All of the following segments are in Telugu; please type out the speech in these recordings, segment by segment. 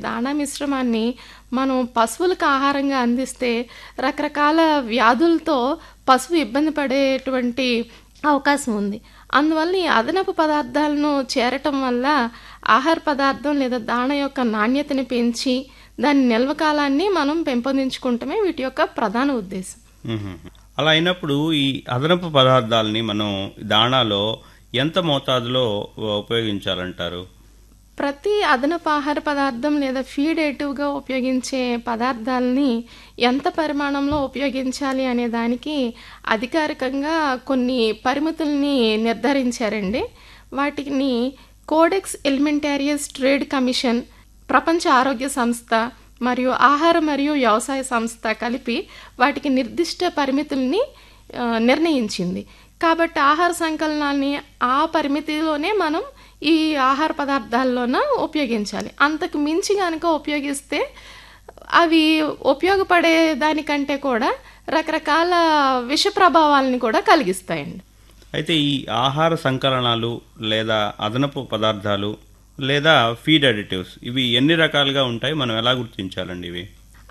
దాణా మిశ్రమాన్ని మనం పశువులకు ఆహారంగా అందిస్తే రకరకాల వ్యాధులతో పశువు ఇబ్బంది పడేటువంటి అవకాశం ఉంది అందువల్ల ఈ అదనపు పదార్థాలను చేరటం వల్ల ఆహార పదార్థం లేదా దాణ యొక్క నాణ్యతని పెంచి దాని నిల్వ కాలాన్ని మనం పెంపొందించుకుంటమే వీటి యొక్క ప్రధాన ఉద్దేశం మ్మ్. అలా అయినప్పుడు ఈ అదనపు పదార్థాలని మనం దాణాలో ఎంత మోతాదులో ఉపయోగించాలంటారు ప్రతి అదనపు ఆహార పదార్థం లేదా ఫీడ్ ఏటివ్గా ఉపయోగించే పదార్థాలని ఎంత పరిమాణంలో ఉపయోగించాలి అనే దానికి అధికారికంగా కొన్ని పరిమితుల్ని నిర్ధారించారండి వాటిని కోడెక్స్ ఎలిమెంటారియస్ ట్రేడ్ కమిషన్ ప్రపంచ ఆరోగ్య సంస్థ మరియు ఆహార మరియు వ్యవసాయ సంస్థ కలిపి వాటికి నిర్దిష్ట పరిమితుల్ని ఆ, నిర్ణయించింది కాబట్టి ఆహార సంకలనాల్ని ఆ పరిమితిలోనే మనం ఈ ఆహార పదార్థాల్లోన ఉపయోగించాలి అంతకు మించి కనుక ఉపయోగిస్తే అవి ఉపయోగపడే దానికంటే కూడా రకరకాల విష ప్రభావాలని కూడా కలిగిస్తాయండి అయితే ఈ ఆహార సంకలనాలు లేదా అదనపు పదార్థాలు లేదా ఫీడ్ అడిటివ్స్ ఇవి ఎన్ని రకాలుగా ఉంటాయి మనం ఎలా గుర్తించాలండి ఇవి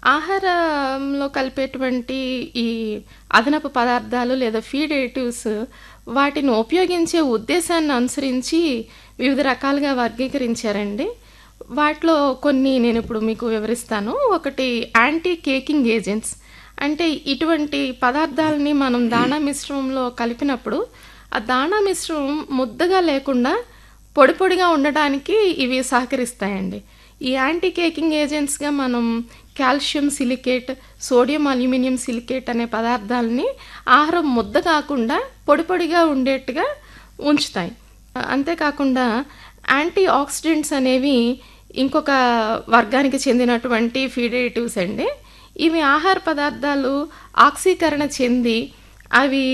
ఆహారంలో కలిపేటువంటి ఈ అదనపు పదార్థాలు లేదా ఫీడ్ ఎడిటివ్స్ వాటిని ఉపయోగించే ఉద్దేశాన్ని అనుసరించి వివిధ రకాలుగా వర్గీకరించారండి వాటిలో కొన్ని నేను ఇప్పుడు మీకు వివరిస్తాను ఒకటి యాంటీ కేకింగ్ ఏజెంట్స్ అంటే ఇటువంటి పదార్థాలని మనం దాణా మిశ్రమంలో కలిపినప్పుడు ఆ దాణా మిశ్రమం ముద్దగా లేకుండా పొడి పొడిగా ఉండటానికి ఇవి సహకరిస్తాయండి ఈ యాంటీ కేకింగ్ ఏజెంట్స్గా మనం calcium silicate sodium aluminium silicate అనే పదార్థాలని ఆహారం ముద్ద కాకుండా పొడి పొడిగా ఉండేట్టుగా ఉంచుతాయి అంతేకాకుండా యాంటీ ఆక్సిడెంట్స్ అనేవి ఇంకొక వర్గానికి చెందినటువంటి ఫీడేటివ్స్ అండి ఇవి ఆహార పదార్థాలు ఆక్సీకరణ చెంది అవి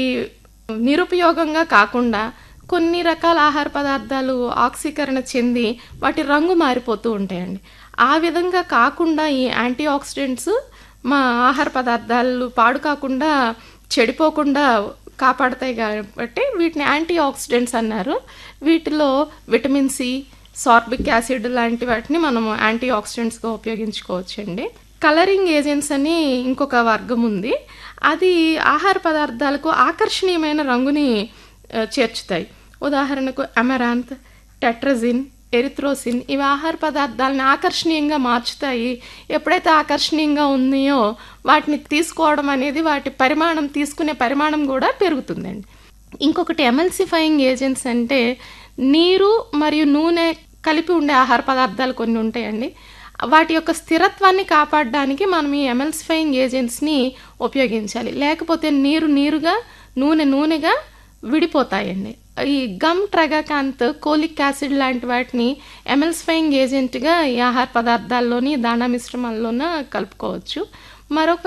నిరుపయోగంగా కాకుండా కొన్ని రకాల ఆహార పదార్థాలు ఆక్సీకరణ చెంది వాటి రంగు మారిపోతూ ఉంటాయండి ఆ విధంగా కాకుండా ఈ యాంటీ ఆక్సిడెంట్స్ మా ఆహార పదార్థాలు పాడు కాకుండా చెడిపోకుండా కాపాడతాయి కాబట్టి వీటిని యాంటీ ఆక్సిడెంట్స్ అన్నారు వీటిలో విటమిన్ సి సార్బిక్ యాసిడ్ లాంటి వాటిని మనం యాంటీ ఆక్సిడెంట్స్గా ఉపయోగించుకోవచ్చండి కలరింగ్ ఏజెంట్స్ అని ఇంకొక వర్గం ఉంది అది ఆహార పదార్థాలకు ఆకర్షణీయమైన రంగుని ఆ, చేర్చుతాయి ఉదాహరణకు అమెరాంత్ టెట్రజిన్ ఎరిథ్రోసిన్ ఇవి ఆహార పదార్థాలను ఆకర్షణీయంగా మార్చుతాయి ఎప్పుడైతే ఆకర్షణీయంగా ఉన్నాయో వాటిని తీసుకోవడం అనేది వాటి పరిమాణం తీసుకునే పరిమాణం కూడా పెరుగుతుందండి ఇంకొకటి ఎమల్సిఫైయింగ్ ఏజెంట్స్ అంటే నీరు మరియు నూనె కలిపి ఉండే ఆహార పదార్థాలు కొన్ని ఉంటాయండి వాటి యొక్క స్థిరత్వాన్ని కాపాడడానికి మనం ఈ ఎమల్సిఫైయింగ్ ఏజెంట్స్ని ఉపయోగించాలి లేకపోతే నీరు నీరుగా నూనె నూనెగా విడిపోతాయండి ఈ గమ్ ట్రగాకాంత్ కోలిక్ యాసిడ్ లాంటి వాటిని ఎమల్సిఫైయింగ్ ఏజెంట్గా ఈ ఆహార పదార్థాల్లోని దాణా మిశ్రమాల్లోన కలుపుకోవచ్చు మరొక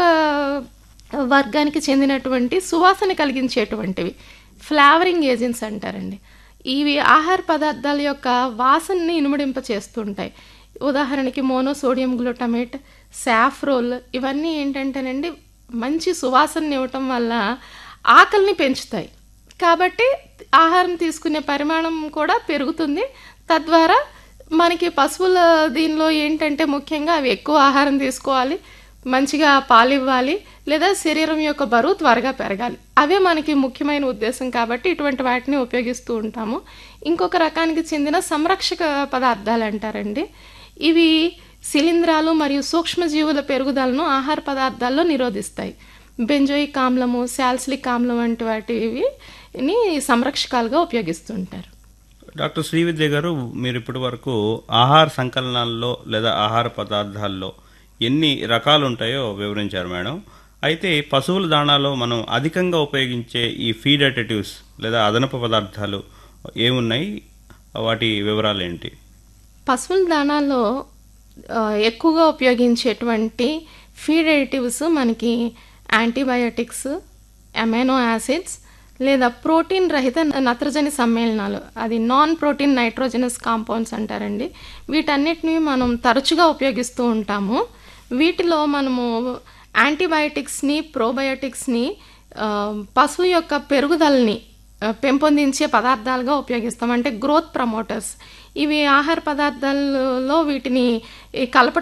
వర్గానికి చెందినటువంటి సువాసన కలిగించేటువంటివి ఫ్లేవరింగ్ ఏజెంట్స్ అంటారండి ఇవి ఆహార పదార్థాల యొక్క వాసనని ఇనుమడింప చేస్తుంటాయి ఉదాహరణకి మోనోసోడియం గ్లూటమేట్ సాఫ్రోల్ ఇవన్నీ ఏంటంటేనండి మంచి సువాసనని ఇవ్వటం వల్ల ఆకలిని పెంచుతాయి కాబట్టి ఆహారం తీసుకునే పరిమాణం కూడా పెరుగుతుంది తద్వారా మనకి పశువుల దీనిలో ఏంటంటే ముఖ్యంగా అవి ఎక్కువ ఆహారం తీసుకోవాలి మంచిగా పాలు ఇవ్వాలి లేదా శరీరం యొక్క బరువు త్వరగా పెరగాలి అవే మనకి ముఖ్యమైన ఉద్దేశం కాబట్టి ఇటువంటి వాటిని ఉపయోగిస్తూ ఉంటాము ఇంకొక రకానికి చెందిన సంరక్షక పదార్థాలు అంటారండి ఇవి శిలీంధ్రాలు మరియు సూక్ష్మజీవుల పెరుగుదలను ఆహార పదార్థాల్లో నిరోధిస్తాయి బెంజోయిక్ ఆమ్లము శాల్సిలిక్ ఆమ్లం వంటి వాటిని సంరక్షకాలుగా ఉపయోగిస్తుంటారు డాక్టర్ శ్రీవిద్య గారు మీరు ఇప్పటి వరకు ఆహార సంకలనాల్లో లేదా ఆహార పదార్థాల్లో ఎన్ని రకాలు ఉంటాయో వివరించారు మేడం అయితే పశువుల దాణాలో మనం అధికంగా ఉపయోగించే ఈ ఫీడ్ అటెటివ్స్ లేదా అదనపు పదార్థాలు ఏమున్నాయి వాటి వివరాలు ఏంటి పశువుల దాణాలో ఆ, ఎక్కువగా ఉపయోగించేటువంటి ఫీడ్ ఎడిటివ్స్ మనకి యాంటీబయాటిక్స్ అమైనో యాసిడ్స్ లేదా ప్రోటీన్ రహిత నత్రజని సమ్మేళనాలు అది నాన్ ప్రోటీన్ నైట్రోజనస్ కాంపౌండ్స్ అంటారండి వీటన్నిటిని మనం తరచుగా ఉపయోగిస్తూ ఉంటాము వీటిలో మనము యాంటీబయాటిక్స్ని ప్రోబయోటిక్స్ని ఆ, పశువు యొక్క పెరుగుదలని ఆ, పెంపొందించే పదార్థాలుగా ఉపయోగిస్తాం అంటే గ్రోత్ ప్రమోటర్స్ ఇవి ఆహార పదార్థాలలో వీటిని ఈ కలప